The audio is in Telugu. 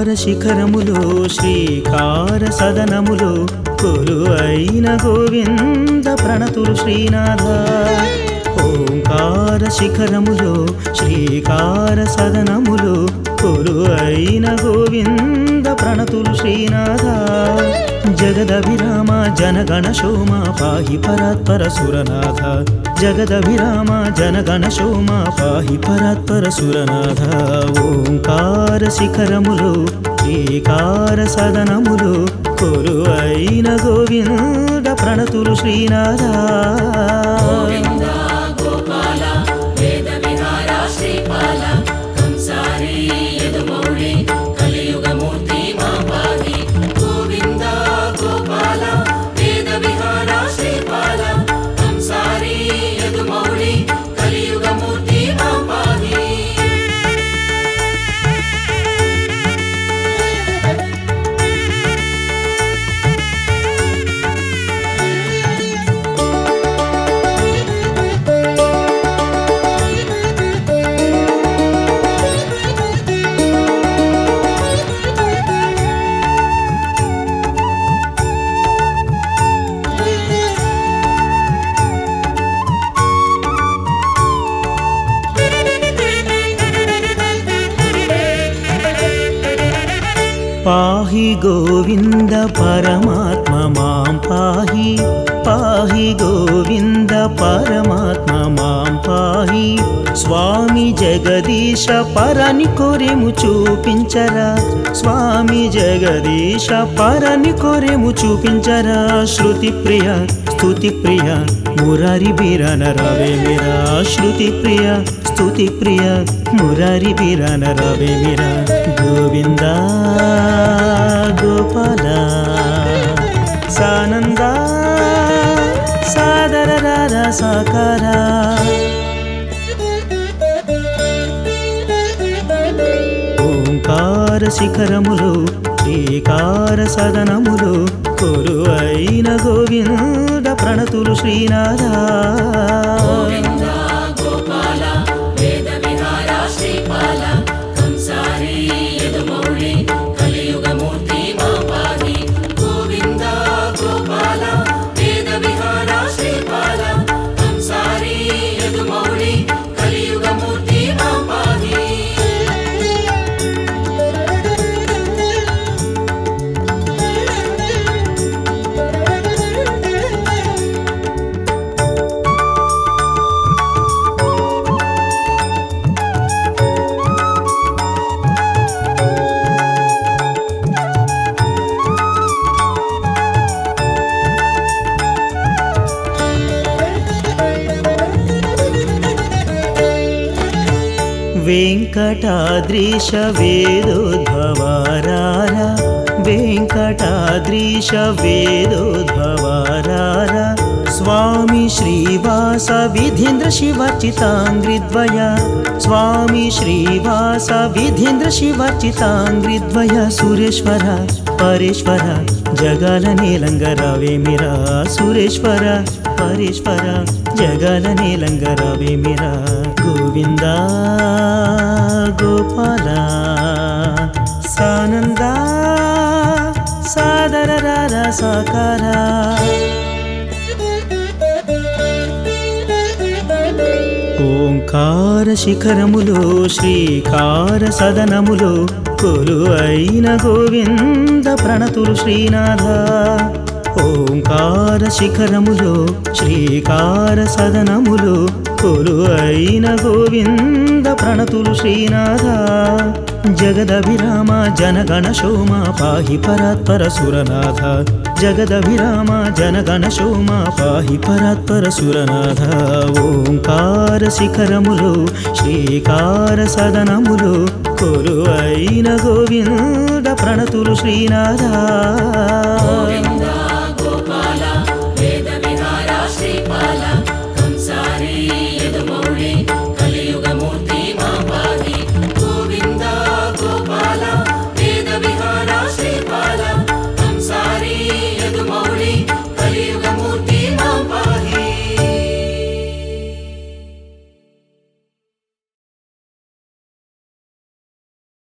ఓంకార శిఖరములో శ్రీకార సదనములో కొలు అయిన గోవింద ప్రణతులు శ్రీనాథ ఓంకార శిఖరములో శ్రీకార సదనములో కొలు అయిన గోవింద ప్రణతులు శ్రీనాథ జగదభిరామ జనగణ శోమ పాహి పరాత్పర సురనాథ జగదభిరామ జనగణ శోమ పాహి పరాత్పర సురనాథ ఓంకార శిఖరములు శ్రీకార సదనములు కొలు అయిన గోవింద ప్రణతులు శ్రీనాథ గోపాల వేద విహార శ్రీపాల కంసారి యదుమౌళి కలియుగమూర్తి మా పాహి గోవింద గోపాల వేద విహార శ్రీపాల కంసారి యదుమౌళి కలియుగమూర్తి మా పాహి పాహి గోవింద పరమాత్మ మాం పాహి పాహి గోవింద పరమాత్మ మాం పాహి స్వామి జగదీశ పరని కొరెము చూపించరా స్వామి జగదీశ పరని కొరెము చూపించరా శృతి ప్రియ స్తుతి ప్రియ మురారి బీరన రవే మీరా శృతి ప్రియ స్తుతి ప్రియ మురారి బీరన రవే మీరా గోవింద గోపాల సానంద సాదర రార సాకార ఓంకార శిఖరములు శ్రీకార సదనములు కొలు అయిన గోవింద ప్రణతులు శ్రీనాథ గోవింద గోపాల వేద విహార శ్రీపాల కంసారి యదుమౌళి కలియుగమూర్తి మా పాహి గోవింద గోపాల వేద విహార శ్రీపాల కంసారి యదుమౌళి కలియుగమూర్తి మా పాహి వెంకటాద్రీశ వేదోద్భవారార వెంకటాద్రీశ వేదోద్భవారార స్వామి శ్రీవాస విధీంద్ర శివర్చితాంగ్రిద్వయ స్వామి శ్రీవాస విధీంద్ర శివర్చితాంగ్రిద్వయ సురేశ్వర పరేశ్వర జగాల నీలంగరావేమిరా సురేశ్వర పరేశ్వర జగాల నీలంగరావేమిరా గోవింద గోపాల సానంద సాదర రార సాకార ఓంకార శిఖరములో శ్రీకార సదనములో కొలు అయిన గోవింద ప్రణతులు శ్రీనాథ ఓంకార శిఖరములో శ్రీకార సదనములో కొలు అయిన గోవింద ప్రణతులు శ్రీనాథ జగదభిరామ జనగణ శోమ పాహి పరాత్పర సురనాథ జగదభిరామ జనగణ శోమ పాహి పరాత్పర సురనాథ ఓంకార శిఖరములు శ్రీకార సదనములు కొలు అయిన గోవింద ప్రణతులు శ్రీనాథ